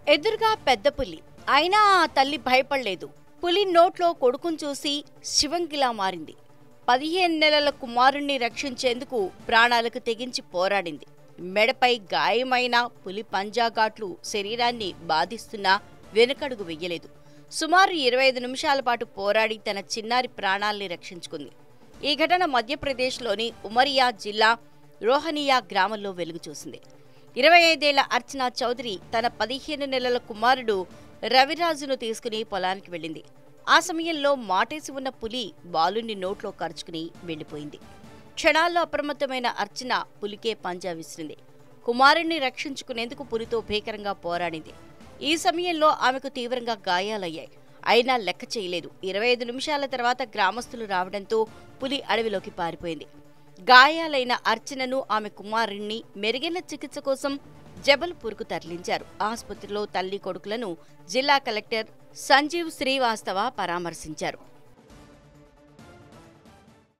ఎదురుగా పెద్ద పులి అయినా ఆ తల్లి భయపడలేదు పులి నోట్లో కొడుకును చూసి శివంగిలా మారింది పదిహేను నెలల కుమారుణ్ణి రక్షించేందుకు ప్రాణాలకు తెగించి పోరాడింది మెడపై గాయమైన పులి పంజాఘాట్లు శరీరాన్ని బాధిస్తున్నా వెనుకడుగు వెయ్యలేదు సుమారు ఇరవై ఐదు నిమిషాల పాటు పోరాడి తన చిన్నారి ప్రాణాల్ని రక్షించుకుంది ఈ ఘటన మధ్యప్రదేశ్లోని ఉమరియా జిల్లా రోహనియా గ్రామంలో వెలుగు చూసింది ఇరవై ఐదేళ్ల అర్చనా చౌదరి తన పదిహేను నెలల కుమారుడు రవిరాజును తీసుకుని పొలానికి వెళ్ళింది ఆ సమయంలో మాటేసి ఉన్న పులి బాలుని నోట్లో కరుచుకుని వెళ్లిపోయింది క్షణాల్లో అప్రమత్తమైన అర్చన పులికే పంజా విసిరింది కుమారుణ్ణి రక్షించుకునేందుకు పులితో భీకరంగా పోరాడింది ఈ సమయంలో ఆమెకు తీవ్రంగా గాయాలయ్యాయి అయినా లెక్క చేయలేదు ఇరవై ఐదు నిమిషాల తర్వాత గ్రామస్తులు రావడంతో పులి అడవిలోకి పారిపోయింది గాయాలైన అర్చనను ఆమె కుమారుణ్ణి మెరుగైన చికిత్స కోసం జబల్పూర్కు తరలించారు ఆసుపత్రిలో తల్లి కొడుకులను జిల్లా కలెక్టర్ సంజీవ్ శ్రీవాస్తవ పరామర్శించారు